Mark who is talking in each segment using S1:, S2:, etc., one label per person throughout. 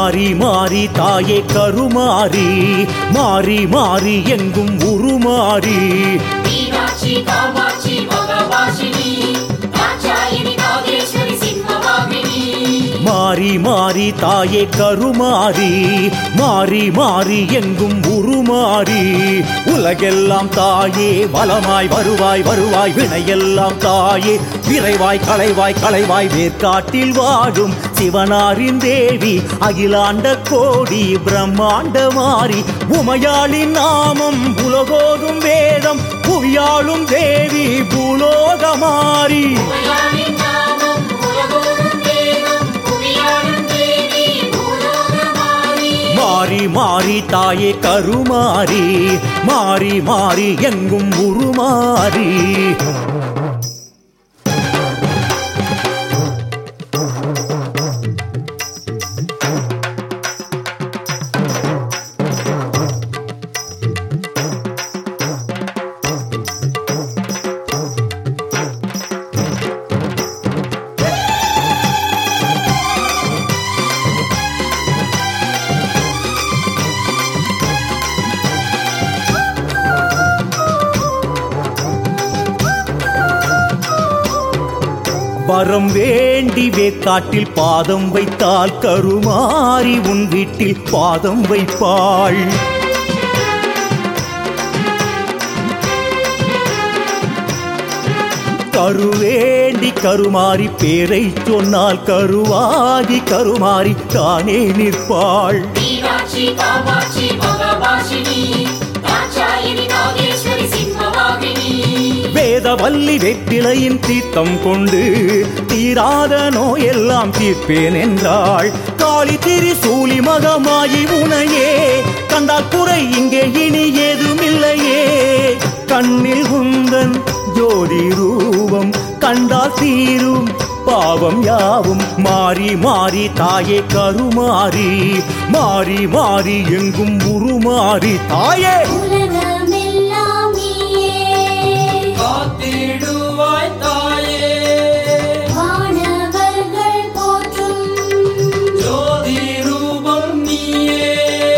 S1: மாறி மாறி தாயே கருமாறி மாறி மாறி எங்கும் உருமாறி
S2: மீனாட்சி காமாட்சி மகவாசினி தாட்சாயினி நாகேஸ்வரி சிம்மவாகினி
S1: மாறி மாறி தாயே கருமாறி மாறி மாறி எங்கும் உருமாறி உலகெல்லாம் தாயே வளமாய் வருவாய் வருவாய் வினையெல்லாம் தாயே விரைவாய் களைவாய் களைவாய் வேர்க்காட்டில் வாழும் சிவனாரின் தேவி அகிலாண்ட கோடி பிரம்மாண்ட மாறி உமையாளின் நாமம் உலகோதும் வேதம் புவியாளும் தேவி பூலோகமாரி
S2: உமையாளின் நாமம் உலகோடும் வேதம் புவியாளும் தேவி பூலோகமாரி
S1: மாறி மாறி தாயே கருமாறி மாறி மாறி எங்கும் உருமாறி வரம் வேண்டி வேக்காட்டில் பாதம் வைத்தால் கருமாறி உன் வீட்டில் பாதம் வைப்பாள் கருவேண்டி கருமாறி பேரை சொன்னால் கருவாகி கருமாறி தானே நிற்பாள்
S2: மீனாட்சி காமாட்சி மகவாசினி தாட்சாயினி நாகேஸ்வரி சிம்மவாகினி
S1: வேதவல்லி வெற்றிலையின் தீர்த்தம் கொண்டு தீராத நோயெல்லாம் தீர்ப்பேன் என்றாள் காளி திரி சூலி மகமாயி உனையே கண்டால் குறை இங்கே இனி ஏதுமில்லையே கண்ணில் குந்தன் ஜோதி ரூபம் கண்டால் தீரும் பாவம் யாவும் மாறி மாறி தாயே கருமாறி மாறி மாறி எங்கும் உருமாறி தாயே
S3: உலகமெல்லாம் நீயே
S4: காத்திடுவாய் தாயே
S3: வானவர்கள் போற்றும்
S4: ஜோதி ரூபம் நீயே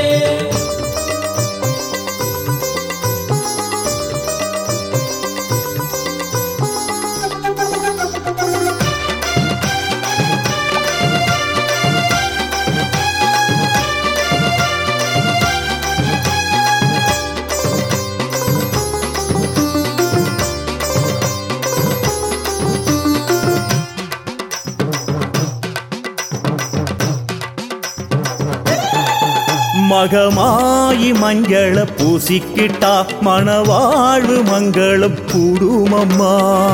S1: மகமாயி மஞ்சள பூசிக்கிட்டா மணவாழ்வு மங்களம் கூடுமம்மா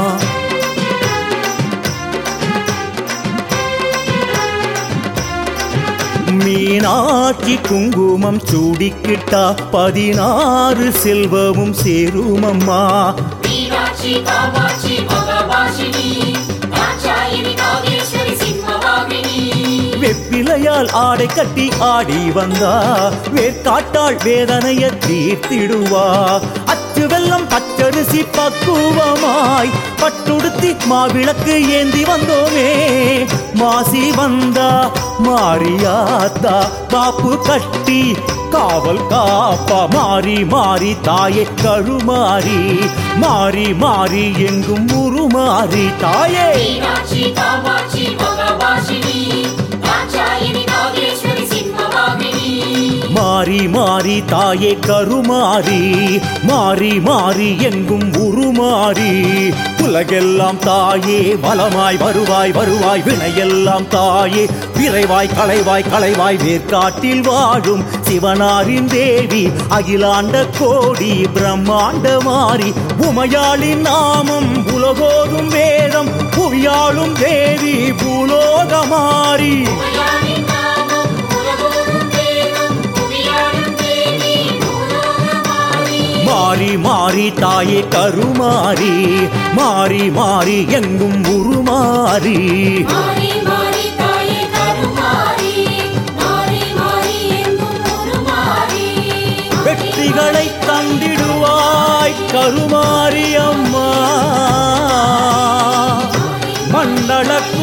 S1: மீனாட்சி குங்குமம் சூடிக்கிட்டா பதினாறு செல்வமும் சேருமம்மா
S2: மீனாட்சி காமாட்சி மகவாசினி தாட்சாயினி நாகேஸ்வரி சிம்மவாகினி
S1: வெப்பிலையால் ஆடை கட்டி ஆடி வந்தா வேர்க்காட்டாள் வேதனைய தீர்த்திடுவா அச்சு வெள்ளம் பச்சரிசி பக்குவமாய் பட்டுடுத்தி மாவிளக்கு ஏந்தி வந்தோமே மாசி வந்தா மாரியாத்தா காப்பு கட்டி காவல் காப்பா மாறி மாறி தாயே கழுமாறி மாறி மாறி எங்கும் உருமாறி தாயே
S2: மீனாட்சி காமாட்சி மகவாசினி தாட்சாயினி நாகேஸ்வரி சிம்மவாகினி
S1: மாறி மாறி தாயே கருமாறி மாறி மாறி எங்கும் உருமாறி உலகெல்லாம் தாயே வளமாய் வருவாய் வருவாய் வினையெல்லாம் தாயே விரைவாய் களைவாய் களைவாய் வேர்க்காட்டில் வாழும் சிவனாரின் தேவி அகிலாண்ட கோடி பிரம்மாண்ட மாறி உமையாளின் நாமம் உலகோதும் வேதம் புவியாளும் தேவி பூலோகமாரி
S2: உமையாளின் நாமம் உலகோடும் வேதம் புவியாளும் தேவி பூலோகமாரி
S1: மாறி மாறி தாயே கருமாறி மாறி மாறி எங்கும் உருமாறி
S2: மாறி மாறி தாயே கருமாரி மாறி மாறி எங்கும் உருமாறி
S1: வெற்றிகளை தந்திடுவாய் கருமாரி அம்மா மண்டல